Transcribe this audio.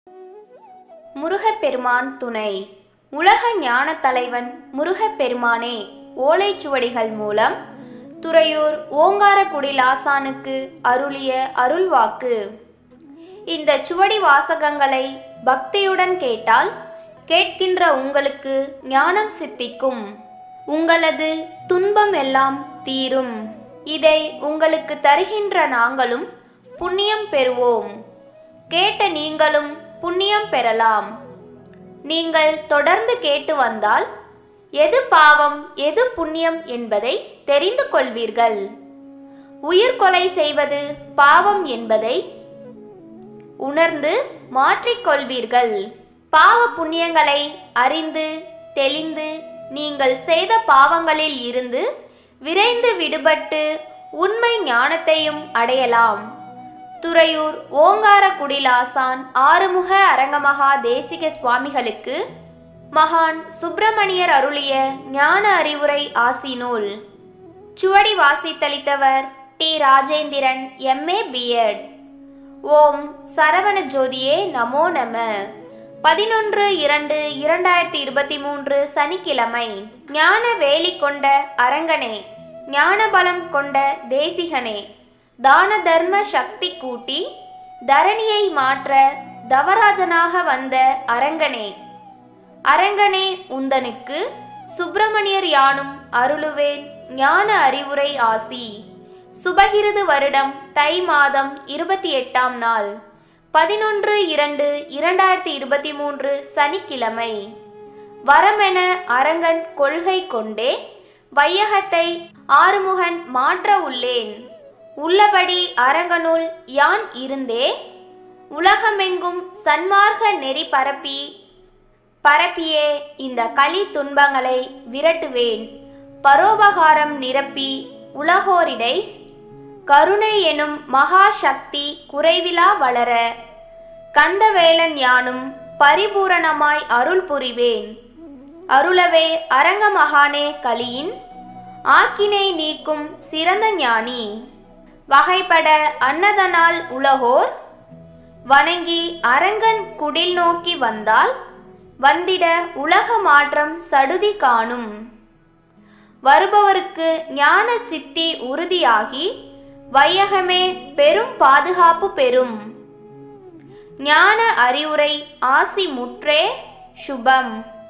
முருகப்பெருமான் துணை உலக ஞானத் தலைவன் முருகப்பெருமானே ஓலைச்சுவடிகள் மூலம் துறையூர் ஓங்காரக்குடில் ஆசானுக்கு அருளிய அருள்வாக்கு இந்த சுவடி வாசகங்களை பக்தியுடன் கேட்டால் கேட்கின்ற உங்களுக்கு ஞானம் சித்திக்கும் உங்களது துன்பம் எல்லாம் தீரும் இதை உங்களுக்கு தருகின்ற நாங்களும் புண்ணியம் பெறுவோம் கேட்ட நீங்களும் புண்ணியம் பெறலாம் நீங்கள் தொடர்ந்து கேட்டு வந்தால் எது பாவம் எது புண்ணியம் என்பதை தெரிந்து கொள்வீர்கள் உயிர் கொலை செய்வது பாவம் என்பதை உணர்ந்து மாற்றிக்கொள்வீர்கள் பாவ புண்ணியங்களை அறிந்து தெளிந்து நீங்கள் செய்த பாவங்களில் இருந்து விரைந்து விடுபட்டு உண்மை ஞானத்தையும் அடையலாம் துறையூர் ஓங்காரக்குடிலாசான் ஆறுமுக அரங்கமகா தேசிக சுவாமிகளுக்கு மகான் சுப்பிரமணியர் அருளிய ஞான அறிவுரை ஆசினூல் சுவடி வாசித்தளித்தவர் டி ராஜேந்திரன் எம்ஏ பிஎட் ஓம் சரவண ஜோதியே நமோ நம பதினொன்று இரண்டு இரண்டாயிரத்தி இருபத்தி மூன்று சனிக்கிழமை ஞான வேலி கொண்ட அரங்கனே ஞான பலம் கொண்ட தேசிகனே தான தர்ம சக்தி கூட்டி தரணியை மாற்ற தவராஜனாக வந்த அரங்கனே அரங்கனே உந்தனுக்கு சுப்பிரமணியர் யானும் அருளுவேன் ஞான அறிவுரை ஆசி சுபகிருது வருடம் தை மாதம் இருபத்தி எட்டாம் நாள் பதினொன்று இரண்டு இரண்டாயிரத்தி இருபத்தி மூன்று சனிக்கிழமை வரமென அரங்கன் கொள்கை கொண்டே வையகத்தை ஆறுமுகன் மாற்ற உள்ளேன் உள்ளபடி அரங்கனுள் யான் இருந்தே உலகமெங்கும் சன்மார்க்க நெறி பரப்பி பரப்பியே இந்த களி துன்பங்களை விரட்டுவேன் பரோபகாரம் நிரப்பி உலகோரிடை கருணை எனும் மகா சக்தி குறைவிலா வளர கந்தவேலன் யானும் பரிபூரணமாய் அருள் புரிவேன் அருளவே அரங்க மகானே கலியின் ஆக்கினை நீக்கும் சிறந்த ஞானி வகைப்பட அன்னதனால் உலகோர் வணங்கி அரங்கன் குடில் நோக்கி வந்தால் வந்திட உலக மாற்றம் சடுதி காணும் வருபவருக்கு ஞான சித்தி உறுதியாகி வையகமே பெரும் பாதுகாப்பு பெறும் ஞான அறிவுரை ஆசி முற்றே சுபம்